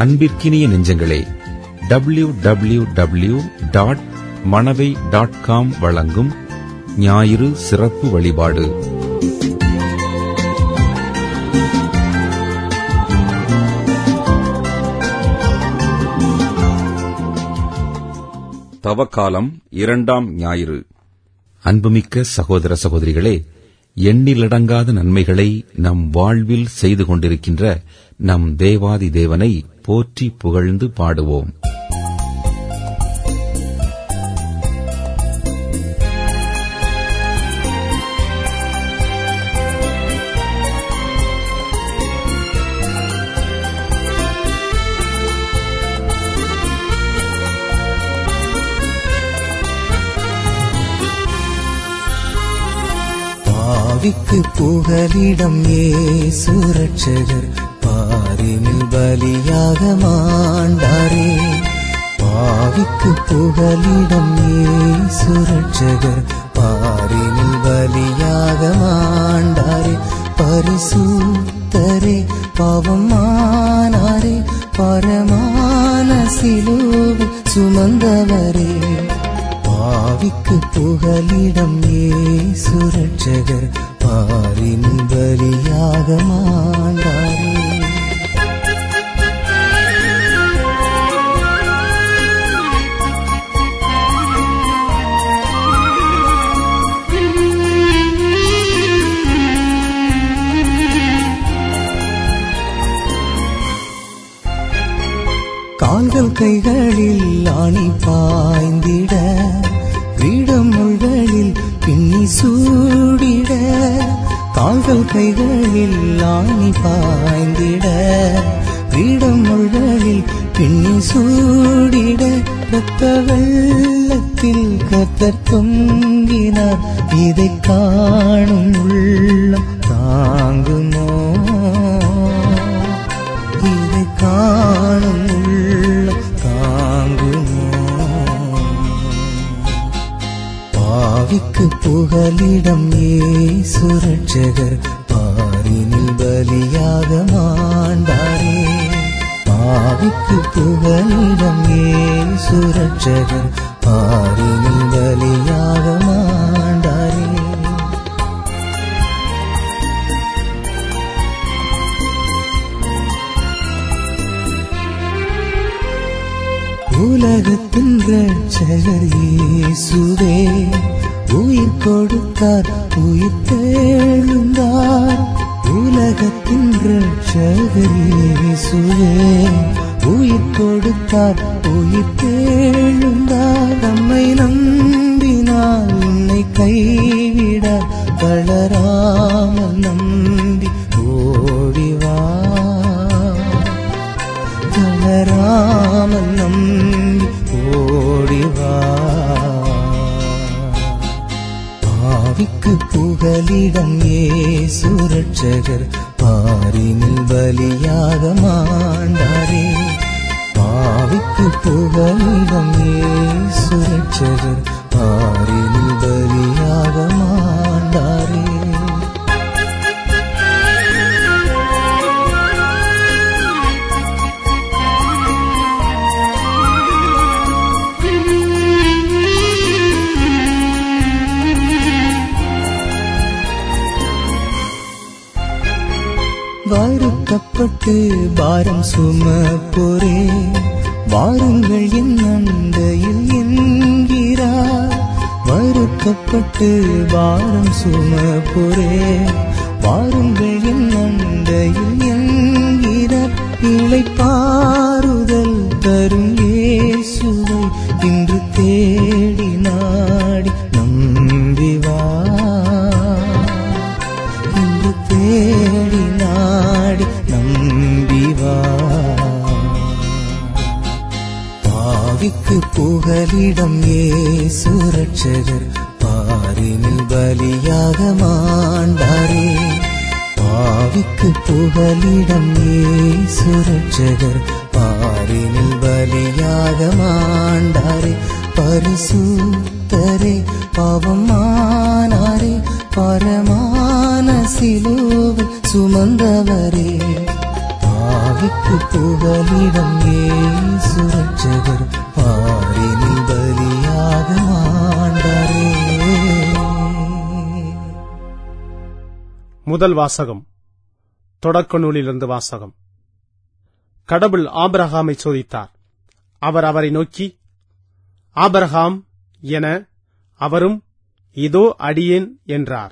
அன்பிற்கினிய நெஞ்சங்களே W W W dot Manavai dot com வழங்கும் ஞாயிறு சிறப்பு வழிபாடு தவக்காலம் இரண்டாம் ஞாயிறு அன்புமிக்க சகோதர சகோதரிகளே எண்ணிலடங்காத நன்மைகளை நம் வாழ்வில் செய்து கொண்டிருக்கின்ற நம் தேவாதி தேவனை போற்றி புகழ்ந்து பாடுவோம் பாவிக்கு புகலிடம் ஏசு ரட்சகர் பாரினில் பலியாக மாண்டாரே பாவிக்கு புகலிடம் ஏசு ரட்சகர் பாரினில் பலியாக மாண்டாரே பரிசுத்தரே பாவமானாரே பரமான சிலுவை சுமந்தவரே பாவிக்கு புகலிடம் ஏசு ரட்சகர் பாரின் பலியாக மாண்டாரே கால்கள் கைகளில் ஆணி பாய்ந்திட வீடம் முள்களில் பின்னி சூடிட கால்கள் கைகளில் ஆணி பாய்ந்திட வீடம் முள்களில் பின்னி சூடிட ரத்த வெள்ளத்தில் கத்தர் தொங்கினார் இதை காணும் உள்ளம் தாங்குமோ இதை காணும் உள்ளம் தாங்குமோ பாவிக்கு புகலிடம் ஏசு ரட்சகர் பாரினில் பலியாக மாண்டாரே பாவிக்கு புகலிடம் ஏசு ரட்சகர் பாரினில் பலியாக மாண்டாரே உலகத்தின் ரட்சகர் இயேசுவே உயிர் கொடுத்தார் உயிர் தேழுந்தார் உலகத்தின் ரட்சகர் இயேசுவே உயிர் கொடுத்தார் உயிர் தேழுந்தார் நம்மை நம்பினால் உன்னை கைவிடார் தளராமல் நம்பி ஓடிவா தளராமல் நம்பி ஓடிவா பாவிக்கு புகலிடம் ஏசு ரட்சகர் பாரினில் பலியாக மாண்டாரே பாவிக்கு புகலிடம் ஏசு ரட்சகர் பாரினில் பலியாக மாண்டாரே வாருக்கப்பட்டு பாரம் சுமப்போரே வாருங்கள் என் அண்டையில் என்கிறார் வருத்தப்பட்டு பாரம் சுமப்போரே வாருங்கள் என் அண்டையில் என்கிறார் இலை பாறுதல் தரும் இயேசுவை இன்று தேடி நாடி நம்பி வா இன்று தேடி நாடி நம்பி வா பாவிக்கு புகலிடம் ஏசு ரட்சகர் பாரினில் பலியாக மாண்டாரே பாவிக்கு புகலிடம் ஏசு ரட்சகர் பாரினில் பலியாக மாண்டாரே பரிசுத்தரே பாவமானாரே பரமான சிலுவை சுமந்தவரே பாவி பாவிக்கு புகலிடம் ஏசு ரட்சகர் பாரினில் பலியாக மாண்டாரே முதல் வாசகம் தொடக்க நூலிலிருந்து வாசகம் கடவுள் ஆபிரகாமை சோதித்தார் அவர் அவரை நோக்கி ஆபிரகாம் என அவரும் இதோ அடியேன் என்றார்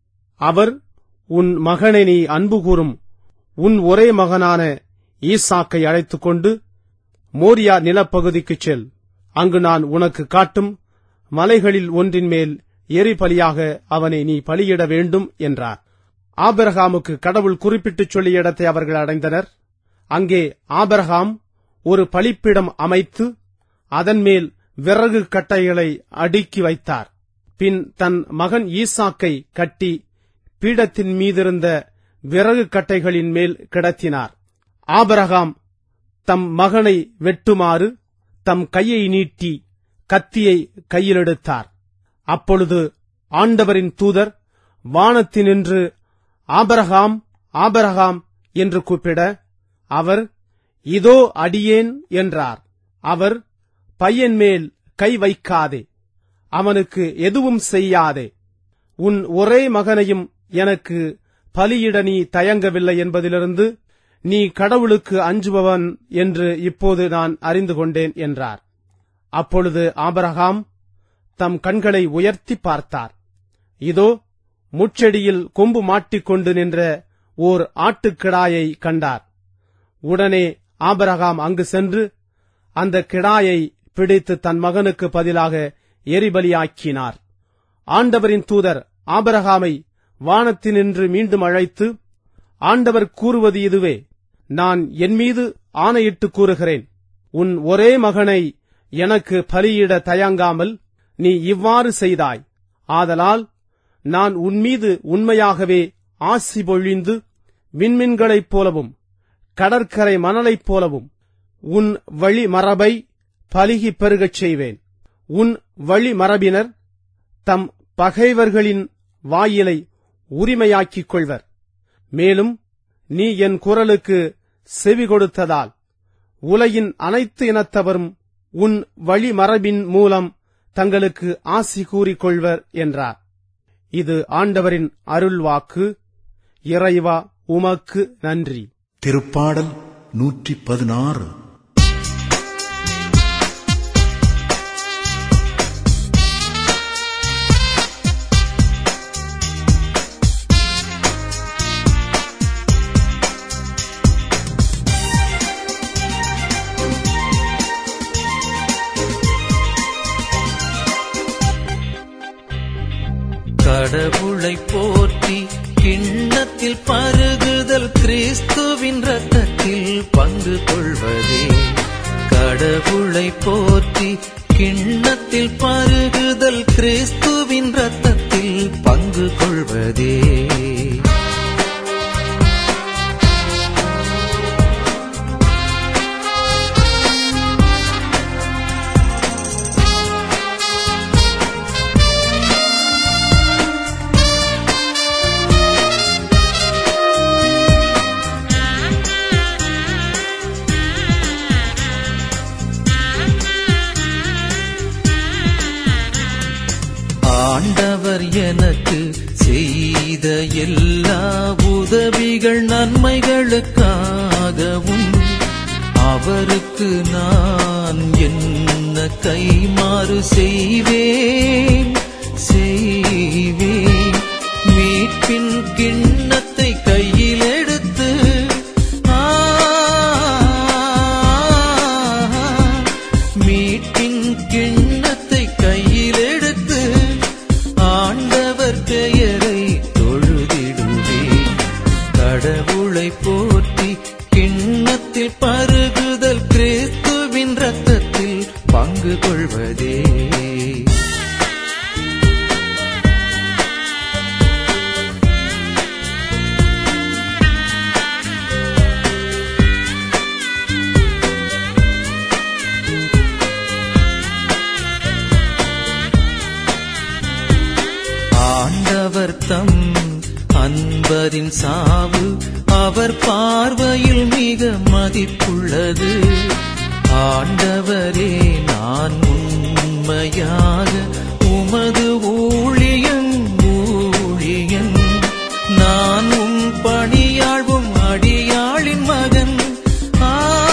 அவர் உன் மகனை நீ அன்பு கூறும் உன் ஒரே மகனான ஈசாக்கை அழைத்துக் கொண்டு மோரியா நிலப்பகுதிக்குச் செல் அங்கு நான் உனக்கு காட்டும் மலைகளில் ஒன்றின் மேல் எரிபலியாக அவனை நீ பலியிட வேண்டும் என்றார் ஆபிரகாமுக்கு கடவுள் குறிப்பிட்டுச் சொல்லிய இடத்தை அவர்கள் அடைந்தனர் அங்கே ஆபிரகாம் ஒரு பலிப்பிடம் அமைத்து அதன் மேல் விறகு கட்டைகளை அடுக்கி வைத்தார் பின் தன் மகன் ஈசாக்கை கட்டி பீடத்தின் மீதிருந்த விறகு கட்டைகளின் மேல் கிடத்தினார் ஆபிரகாம் தம் மகனை வெட்டுமாறு தம் கையை நீட்டி கத்தியை கையிலெடுத்தார் அப்பொழுது ஆண்டவரின் தூதர் வானத்தினின்று ஆபரகாம் ஆபரகாம் என்று கூப்பிட அவர் இதோ அடியேன் என்றார் அவர் பையன் மேல் கை வைக்காதே அவனுக்கு எதுவும் செய்யாதே உன் ஒரே மகனையும் எனக்கு பலியிட நீ தயங்கவில்லை என்பதிலிருந்து நீ கடவுளுக்கு அஞ்சுபவன் என்று இப்போது நான் அறிந்து கொண்டேன் என்றார் அப்பொழுது ஆபரகாம் தம் கண்களை உயர்த்தி பார்த்தார் இதோ முச்செடியில் கொம்பு மாட்டிக்கொண்டு நின்ற ஓர் ஆட்டுக்கிடாயை கண்டார் உடனே ஆபரகாம் அங்கு சென்று அந்த கிடாயை பிடித்து தன் மகனுக்கு பதிலாக எரிபலியாக்கினார் ஆண்டவரின் தூதர் ஆபரகாமை வானத்தினின்று மீண்டும் அழைத்து ஆண்டவர் கூறுவது இதுவே நான் என் மீது ஆணையிட்டு கூறுகிறேன் உன் ஒரே மகனை எனக்கு பலியிட தயங்காமல் நீ இவ்வாறு செய்தாய் ஆதலால் நான் உன்மீது உண்மையாகவே ஆசி பொழிந்து விண்மீன்களைப் போலவும் கடற்கரை மணலைப் போலவும் உன் வழி மரபை பலுகி பெருகச் செய்வேன் உன் வழி மரபினர் தம் பகைவர்களின் வாயிலை உரிமையாக்கிக் கொள்வர் மேலும் நீ என் குரலுக்கு செவி கொடுத்ததால் உலகின் அனைத்து இனத்தவரும் உன் வழிமரபின் மூலம் தங்களுக்கு ஆசி கூறிக்கொள்வர் என்றார் இது ஆண்டவரின் அருள்வாக்கு இறைவா உமக்கு நன்றி திருப்பாடல் நூற்றி பதினாறு கடவுளை போற்றி கிண்ணத்தில் பருகுதல் கிறிஸ்துவின் ரத்தத்தில் பங்கு கொள்வதே கடவுளை போற்றி கிண்ணத்தில் பருகுதல் கிறிஸ்துவின் ரத்தத்தில் பங்கு கொள்வதே ஆண்டவர் எனக்கு செய்த எல்லா உதவிகள் நன்மைகளுக்காகவும் அவருக்கு நான் என்ன கைமாறு செய்வேன் செய்வேன் மீட்பின் கிண்ணத்தை கையில் எடுத்து ஆ, மீட்பின் கிண்ணத்தை கையில் எடுத்து ஆண்டவர் பெயரை தொழுதிடுவேன் கடவுளை போற்றி கிண்ணத்தில் பருகுதல் கிறிஸ்துவின் ரத்தத்தில் பங்கு கொள்வதே ஆண்டவர் தம் அன்பரின் சாவு அவர் பார்வையில் மிக மதிப்புள்ளது ஆண்டவரே நான் உண்மையாக உமது ஊழியன் ஊழியன் நான் உம் பணியாழ்வும் அடியாளின் மகன் ஆ,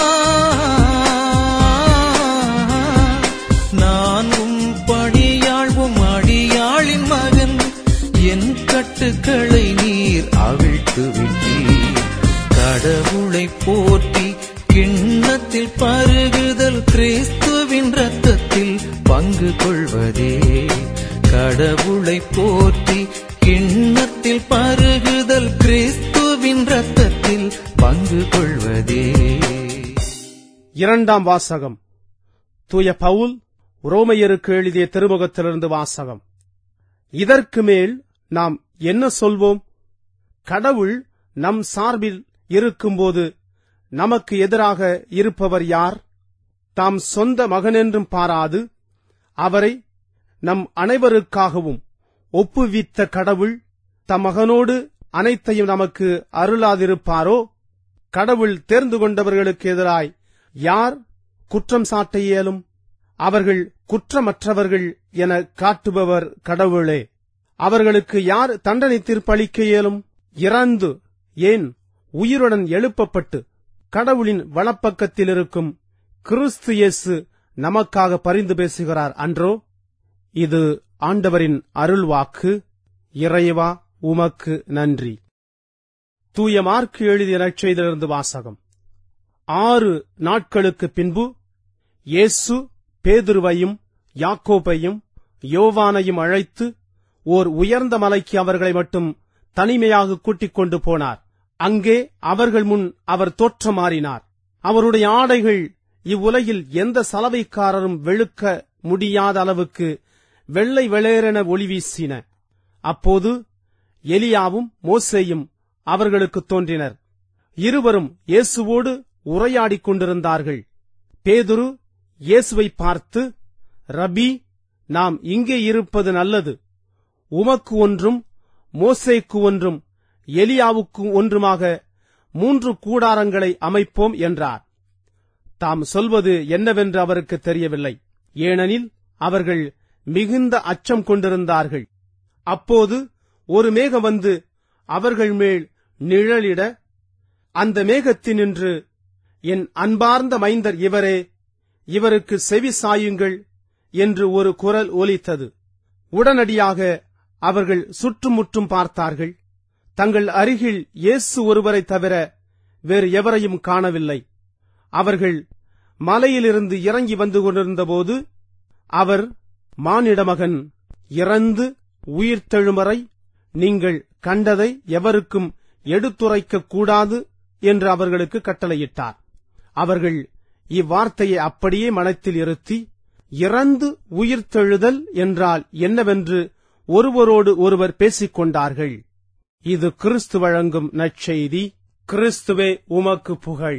நான் உம் பணியாழ்வும் அடியாளின் மகன் என் கட்டுக்களை நீர் அவிழ்த்து விட்டீர் கடவுளை போற்றி கிண்ணத்தில் பருகுதல் கிறிஸ்துவின் ரத்தத்தில் பங்கு கொள்வதே கடவுளை போற்றி கிண்ணத்தில் பருகுதல் கிறிஸ்துவின் ரத்தத்தில் பங்கு கொள்வதே இரண்டாம் வாசகம் தூய பவுல் ரோமையருக்கு எழுதிய திருமுகத்திலிருந்து வாசகம் இதற்கு மேல் நாம் என்ன சொல்வோம் கடவுள் நம் சார்பில் இருக்கும்போது நமக்கு எதிராக இருப்பவர் யார் தாம் சொந்த மகனென்றும் பாராது அவரை நம் அனைவருக்காகவும் ஒப்புவித்த கடவுள் தம் மகனோடு அனைத்தையும் நமக்கு அருளாதிருப்பாரோ கடவுள் தேர்ந்து கொண்டவர்களுக்கு எதிராய் யார் குற்றம் சாட்ட இயலும் அவர்கள் குற்றமற்றவர்கள் என காட்டுபவர் கடவுளே அவர்களுக்கு யார் தண்டனை தீர்ப்பளிக்க இயலும் இறந்து ஏன் உயிருடன் எழுப்பப்பட்டு கடவுளின் வலப்பக்கத்தில் இருக்கும் கிறிஸ்து இயேசு நமக்காக பரிந்து பேசுகிறார் அன்றோ இது ஆண்டவரின் அருள்வாக்கு இறைவா உமக்கு நன்றி தூய மார்க்கு எழுதிய நற்செய்திலிருந்து வாசகம் ஆறு நாட்களுக்கு பின்பு இயேசு பேதுருவையும் யாக்கோபையும் யோவானையும் அழைத்து ஓர் உயர்ந்த மலைக்கு அவர்களை மட்டும் தனிமையாக கூட்டிக் கொண்டு போனார் அங்கே அவர்கள் முன் அவர் தோற்றமாறினார் அவருடைய ஆடைகள் இவ்வுலகில் எந்த சலவைக்காரரும் வெளுக்க முடியாத அளவுக்கு வெள்ளை வெளேரென ஒளி வீசின அப்போது எலியாவும் மோசேயும் அவர்களுக்கு தோன்றினர் இருவரும் இயேசுவோடு உரையாடிக் கொண்டிருந்தார்கள் பேதுரு இயேசுவை பார்த்து ரபி நாம் இங்கே இருப்பது நல்லது உமக்கு ஒன்றும் மோசேக்கு ஒன்றும் எலியாவுக்கு ஒன்றுமாக மூன்று கூடாரங்களை அமைப்போம் என்றார் தாம் சொல்வது என்னவென்று அவருக்கு தெரியவில்லை ஏனெனில் அவர்கள் மிகுந்த அச்சம் கொண்டிருந்தார்கள் அப்போது ஒரு மேகம் வந்து அவர்கள் மேல் நிழலிட அந்த மேகத்தினின்று என் அன்பார்ந்த மைந்தர் இவரே இவருக்கு செவி சாயுங்கள் என்று ஒரு குரல் ஒலித்தது உடனடியாக அவர்கள் சுற்றுமுற்றும் பார்த்தார்கள் தங்கள் அருகில் இயேசு ஒருவரை தவிர வேறு எவரையும் காணவில்லை அவர்கள் மலையிலிருந்து இறங்கி வந்து கொண்டிருந்தபோது அவர் மானிடமகன் இறந்து உயிர்த்தெழுமறை நீங்கள் கண்டதை எவருக்கும் எடுத்துரைக்க கூடாது என்று அவர்களுக்கு கட்டளையிட்டார் அவர்கள் இவ்வார்த்தையை அப்படியே மனத்தில் இருத்தி இறந்து உயிர்த்தெழுதல் என்றால் என்னவென்று ஒருவரோடு ஒருவர் பேசிக் கொண்டார்கள் இது கிறிஸ்து வழங்கும் நற்செய்தி கிறிஸ்துவே உமக்கு புகழ்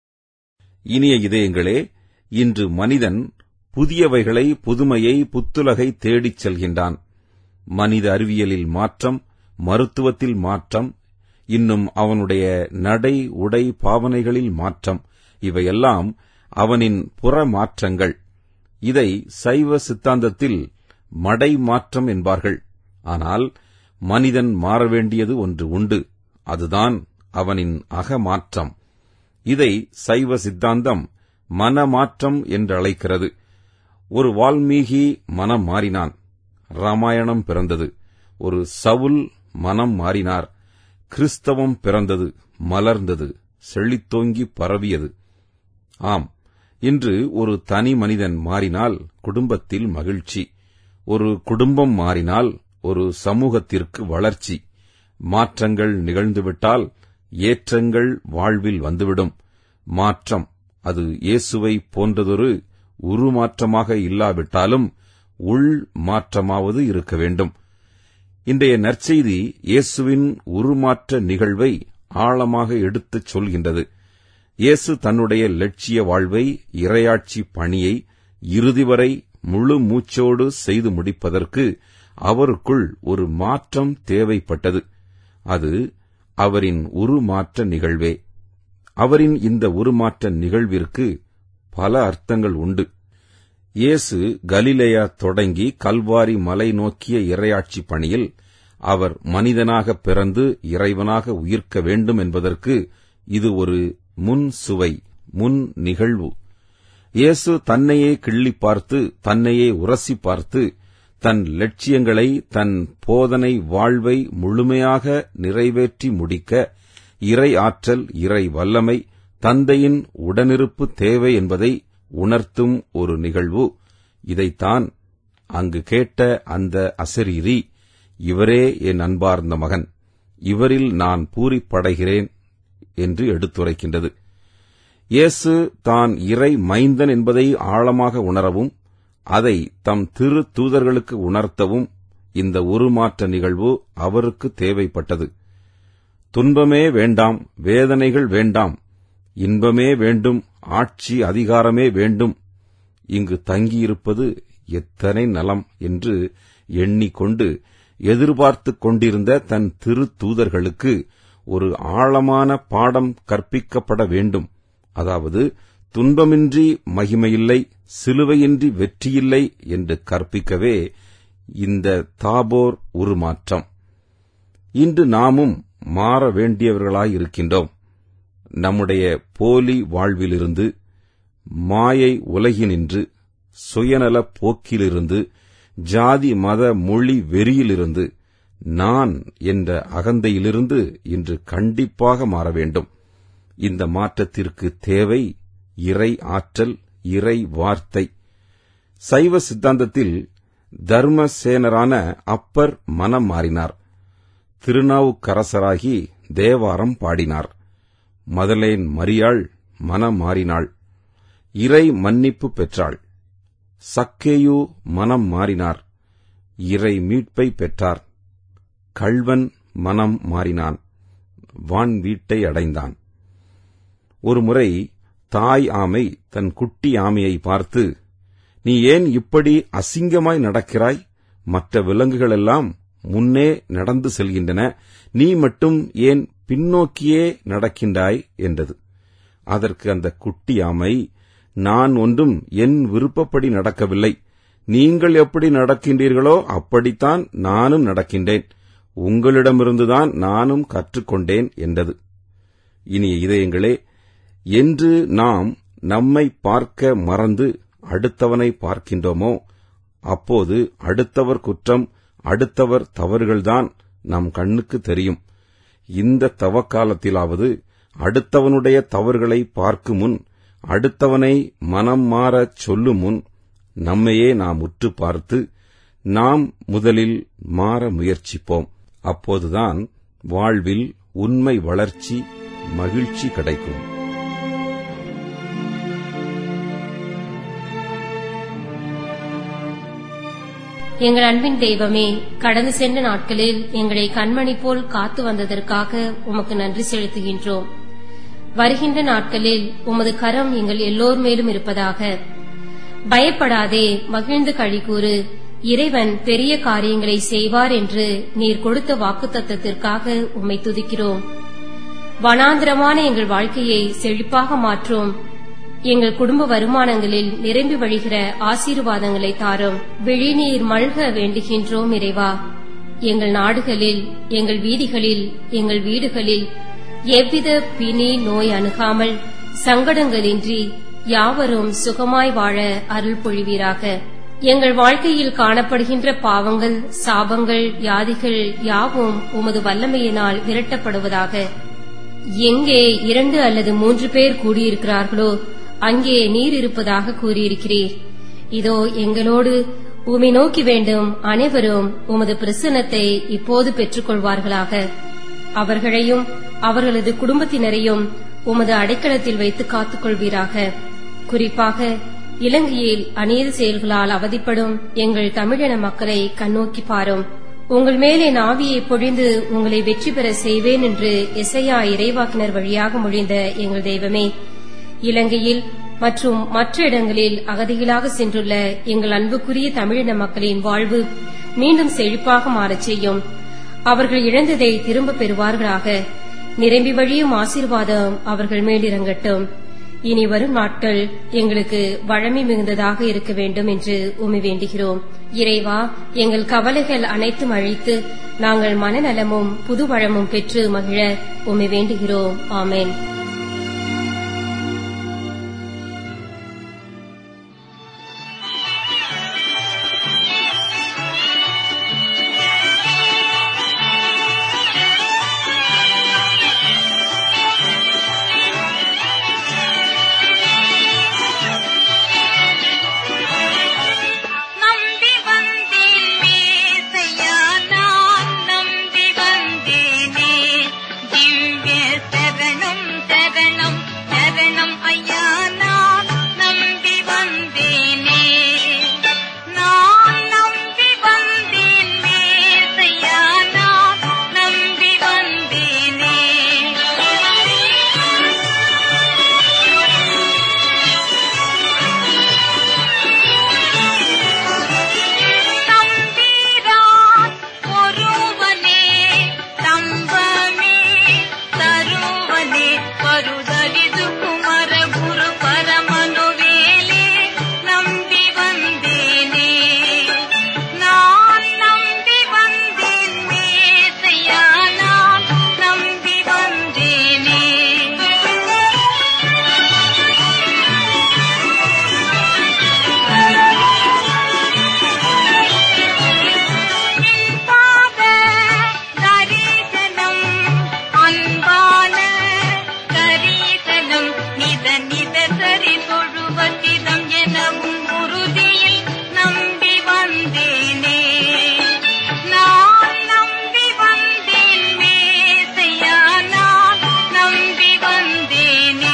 இனிய இதயங்களே இன்று மனிதன் புதியவைகளை புதுமையை புத்துலகை தேடிச் செல்கின்றான் மனித அறிவியலில் மாற்றம் மருத்துவத்தில் மாற்றம் இன்னும் அவனுடைய நடை உடை பாவனைகளில் மாற்றம் இவையெல்லாம் அவனின் புற மாற்றங்கள் இதை சைவ சித்தாந்தத்தில் மடை மாற்றம் என்பார்கள் ஆனால் மனிதன் மாற வேண்டியது ஒன்று உண்டு அதுதான் அவனின் அகமாற்றம் இதை சைவ சித்தாந்தம் மனமாற்றம் என்று அழைக்கிறது ஒரு வால்மீகி மனம் மாறினான் ராமாயணம் பிறந்தது ஒரு சவுல் மனம் மாறினார் கிறிஸ்தவம் பிறந்தது மலர்ந்தது செழித்தோங்கி பரவியது ஆம் இன்று ஒரு தனி மனிதன் மாறினால் குடும்பத்தில் மகிழ்ச்சி ஒரு குடும்பம் மாறினால் ஒரு சமூகத்திற்கு வளர்ச்சி மாற்றங்கள் நிகழ்ந்துவிட்டால் ஏற்றங்கள் வாழ்வில் வந்துவிடும் மாற்றம் அது இயேசுவை போன்றதொரு உருமாற்றமாக இல்லாவிட்டாலும் உள் மாற்றமாவது இருக்க வேண்டும் இன்றைய நற்செய்தி இயேசுவின் உருமாற்ற நிகழ்வை ஆழமாக எடுத்துச் சொல்கின்றது இயேசு தன்னுடைய லட்சிய வாழ்வை இரையாட்சி பணியை இறுதி வரை முழு மூச்சோடு செய்து முடிப்பதற்கு அவருக்குள் ஒரு மாற்றம் தேவைப்பட்டது அது அவரின் உருமாற்ற நிகழ்வே அவரின் இந்த உருமாற்ற நிகழ்விற்கு பல அர்த்தங்கள் உண்டு இயேசு கலிலேயா தொடங்கி கல்வாரி மலை நோக்கிய இரையாட்சி பணியில் அவர் மனிதனாக பிறந்து இறைவனாக உயிர்க்க வேண்டும் என்பதற்கு இது ஒரு முன் சுவை முன் நிகழ்வு இயேசு தன்னையே கிள்ளி பார்த்து தன்னையே உரசி பார்த்து தன் லட்சியங்களை தன் போதனை வாழ்வை முழுமையாக நிறைவேற்றி முடிக்க இறை ஆற்றல் இறை வல்லமை தந்தையின் உடனிருப்பு தேவை என்பதை உணர்த்தும் ஒரு நிகழ்வு இதைத்தான் அங்கு கேட்ட அந்த அசரீரி இவரே என் அன்பார்ந்த மகன் இவரில் நான் பூரிப்படைகிறேன் என்று எடுத்துரைக்கின்றது இயேசு தான் இறை மைந்தன் என்பதை ஆழமாக உணரவும் அதை தம் திரு தூதர்களுக்கு உணர்த்தவும் இந்த உருமாற்ற நிகழ்வு அவருக்கு தேவைப்பட்டது துன்பமே வேண்டாம் வேதனைகள் வேண்டாம் இன்பமே வேண்டும் ஆட்சி அதிகாரமே வேண்டும் இங்கு தங்கியிருப்பது எத்தனை நலம் என்று எண்ணிக்கொண்டு எதிர்பார்த்துக் கொண்டிருந்த தன் திரு தூதர்களுக்கு ஒரு ஆழமான பாடம் கற்பிக்கப்பட வேண்டும் அதாவது துன்பமின்றி மகிமையில்லை சிலுவையின்றி வெற்றியில்லை என்று கற்பிக்கவே இந்த தாபோர் உருமாற்றம் இன்று நாமும் மாற வேண்டியவர்களாயிருக்கின்றோம் நம்முடைய போலி வாழ்விலிருந்து மாயை உலகினின்று சுயநலப் போக்கிலிருந்து ஜாதி மத மொழி வெறியிலிருந்து நான் என்ற அகந்தையிலிருந்து இன்று கண்டிப்பாக மாற வேண்டும் இந்த மாற்றத்திற்கு தேவை இறை ஆற்றல் இறை வார்த்தை சைவ சித்தாந்தத்தில் தர்மசேனரான அப்பர் மனம் மாறினார் திருநாவுக்கரசராகி தேவாரம் பாடினார் மதலேன் மரியாள் மனம் மாறினாள் இறை மன்னிப்பு பெற்றாள் சக்கேயு மனம் மாறினார் இறை மீட்பை பெற்றார் கள்வன் மனம் மாறினான் வான் வீட்டை அடைந்தான் ஒருமுறை தாய் ஆமை தன் குட்டி ஆமையை பார்த்து நீ ஏன் இப்படி அசிங்கமாய் நடக்கிறாய் மற்ற விலங்குகளெல்லாம் முன்னே நடந்து செல்கின்றன நீ மட்டும் ஏன் பின்னோக்கியே நடக்கின்றாய் என்றது அதற்கு அந்த குட்டி ஆமை நான் ஒன்றும் என் விருப்பப்படி நடக்கவில்லை நீங்கள் எப்படி நடக்கின்றீர்களோ அப்படித்தான் நானும் நடக்கின்றேன் உங்களிடமிருந்துதான் நானும் கற்றுக்கொண்டேன் என்றது இனிய இதயங்களே என்று நாம் நம்மை பார்க்க மறந்து அடுத்தவனை பார்க்கின்றோமோ அப்போது அடுத்தவர் குற்றம் அடுத்தவர் தவறுகள்தான் நம் கண்ணுக்கு தெரியும் இந்த தவக்காலத்திலாவது அடுத்தவனுடைய தவறுகளை பார்க்கும் முன் அடுத்தவனை மனம் மாறச் சொல்லும் முன் நம்மையே நாம் உற்று பார்த்து நாம் முதலில் மாற முயற்சிப்போம் அப்போதுதான் வாழ்வில் உண்மை வளர்ச்சி மகிழ்ச்சி கிடைக்கும் எங்கள் அன்பின் தெய்வமே கடந்து சென்ற நாட்களில் எங்களை கண்மணி போல் காத்து வந்ததற்காக உமக்கு நன்றி செலுத்துகின்றோம் வருகின்ற நாட்களில் உமது கரம் எங்கள் எல்லோர் மேலும் இருப்பதாக பயப்படாதே மகிழ்ந்து கழிகூறு இறைவன் பெரிய காரியங்களை செய்வார் என்று நீர் கொடுத்த வாக்குத்தத்தத்திற்காக உம்மை துதிக்கிறோம் வனாந்திரமான எங்கள் வாழ்க்கையை செழிப்பாக மாற்றும் எங்கள் குடும்ப வருமானங்களில் நிரம்பி வழிகிற ஆசீர்வாதங்களை தாரும் விழிநீர் மல்க வேண்டுகின்றோம் இறைவா எங்கள் நாடுகளில் எங்கள் வீதிகளில் எங்கள் வீடுகளில் எவ்வித பிணி நோய் அணுகாமல் சங்கடங்களின்றி யாவரும் சுகமாய் வாழ அருள் பொழிவீராக எங்கள் வாழ்க்கையில் காணப்படுகின்ற பாவங்கள் சாபங்கள் வியாதிகள் யாவும் உமது வல்லமையினால் விரட்டப்படுவதாக எங்கே இரண்டு அல்லது மூன்று பேர் கூடியிருக்கிறார்களோ அங்கே நீர் இருப்பதாக கூறியிருக்கிறீர் இதோ எங்களோடு உமை நோக்கி வேண்டும் அனைவரும் உமது பிரசன்னத்தை இப்போது பெற்றுக்கொள்வார்களாக அவர்களையும் அவர்களது குடும்பத்தினரையும் உமது அடைக்கலத்தில் வைத்து காத்துக்கொள்வீராக குறிப்பாக இலங்கையில் அநீதி செயல்களால் அவதிப்படும் எங்கள் தமிழின மக்களை கண்ணோக்கி பாரும் உங்கள் மேலே நாவியை பொழிந்து உங்களை வெற்றி பெற செய்வேன் என்று எசையா இறைவாக்கினர் வழியாக மொழிந்த எங்கள் தெய்வமே இலங்கையில் மற்றும் மற்ற இடங்களில் அகதிகளாக சென்றுள்ள எங்கள் அன்புக்குரிய தமிழின மக்களின் வாழ்வு மீண்டும் செழிப்பாக மாறச் செய்யும் அவர்கள் இழந்ததை திரும்பப் பெறுவார்களாக நிரம்பி வழியும் ஆசீர்வாதம் அவர்கள் மேலிறங்கட்டும் இனி வரும் நாட்கள் எங்களுக்கு வழமை மிகுந்ததாக இருக்க வேண்டும் என்று உமி வேண்டுகிறோம் இறைவா எங்கள் கவலைகள் அனைத்தும் அழித்து நாங்கள் மனநலமும் புது வளமும் பெற்று மகிழ உமி வேண்டுகிறோம் ஆமென் நம்பி வந்தேன் மேசையா நான் நம்பி வந்தேனே திவ்ய சரணம் சரணம் சரணம் ஐயா நான் நம்பி வந்தேனே நான் நம்பி வந்தேன் மேசையா நான் நம்பி வந்தேனே தம்பீரான் ஒருவனே தம்பமே தருவனே பருதரிது குமர குரு பரமனுவேலே நம்பி வந்தேனே நான் நம்பி வந்தேன் மேசையா நான் நம்பி வந்தேனே பாத தரிசனம் அன்பான கரீசனம் நித நித சரி தொழுவதிதம் எனவும் உறுதியில் நம்பி வந்தேனே நான் நம்பி வந்தேன் மேசையா நான் நம்பி வந்தேனே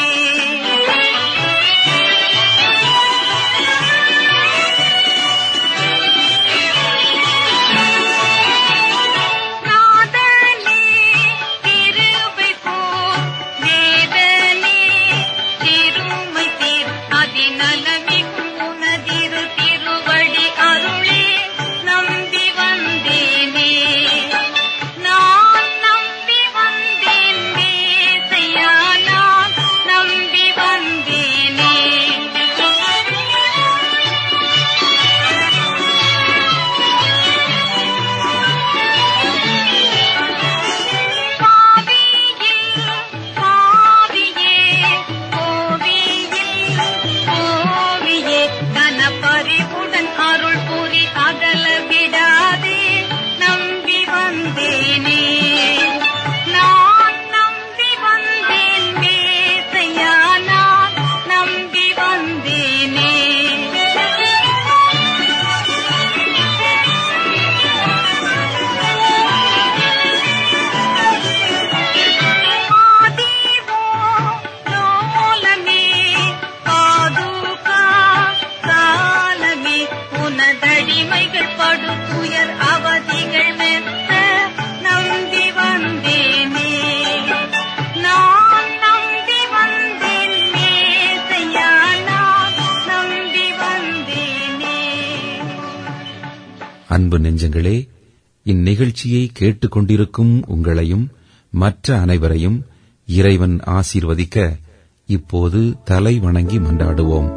நாதனே திருவை போர் வேதனே திருமை தீர் அதிநலமிகும் உனதிரு திருவடி அருளே நம்பி வந்தேனே நான் நம்பி வந்தேன் மேசையா நான் நம்பி வந்தேனே பாவியில் பாவியே கோவியில் கோவியே கனபரிவுடன் அருள் புரி அகல விடாதே நம்பி வந்தேனே நான் நம்பி வந்தேன் மேசையா நான் நம்பி வந்தேனே ஆதிவோ லோலமே பாதுகா காலமே உனதடிமைகள் படு துயர் அவதிகள் மெத்த நம்பி வந்தேனே நான் நம்பி வந்தேன் மேசையா நான் நம்பி வந்தேனே அன்பு நெஞ்சங்களே இந்நிகழ்ச்சியை கேட்டுக்கொண்டிருக்கும் உங்களையும் மற்ற அனைவரையும் இறைவன் ஆசீர்வதிக்க இப்போது தலை வணங்கி மன்றாடுவோம்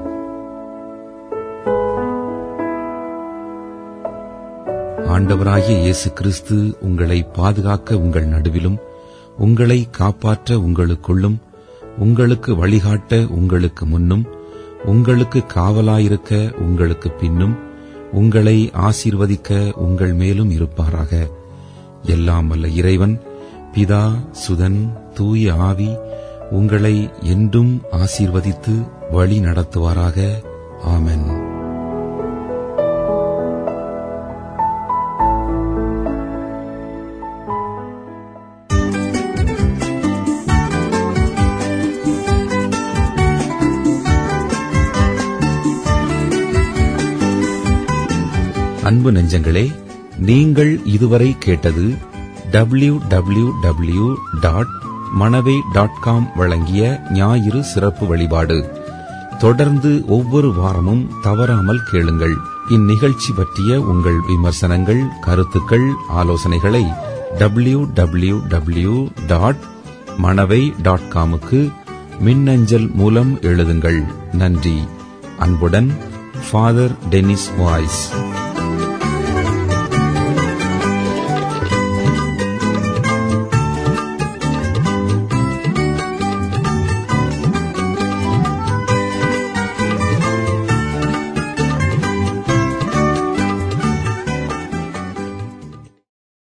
ஆண்டவராகிய இயேசு கிறிஸ்து உங்களை பாதுகாக்க உங்கள் நடுவிலும் உங்களை காப்பாற்ற உங்களுக்குள்ளும் உங்களுக்கு வழிகாட்ட உங்களுக்கு முன்னும் உங்களுக்கு காவலாயிருக்க உங்களுக்கு பின்னும் உங்களை ஆசீர்வதிக்க உங்கள் மேலும் இருப்பாராக எல்லாம் வல்ல இறைவன் பிதா சுதன் தூய ஆவி உங்களை என்றும் ஆசீர்வதித்து வழி நடத்துவாராக ஆமென் அன்பு நெஞ்சங்களே நீங்கள் இதுவரை கேட்டது W W W dot Manavai dot com வழங்கிய ஞாயிறு சிறப்பு வழிபாடு தொடர்ந்து ஒவ்வொரு வாரமும் தவறாமல் கேளுங்கள் இந்நிகழ்ச்சி பற்றிய உங்கள் விமர்சனங்கள் கருத்துக்கள் ஆலோசனைகளை W W W dot Manavai dot காமுக்கு மின்னஞ்சல் மூலம் எழுதுங்கள் நன்றி அன்புடன் ஃபாதர் டெனிஸ் வாய்ஸ்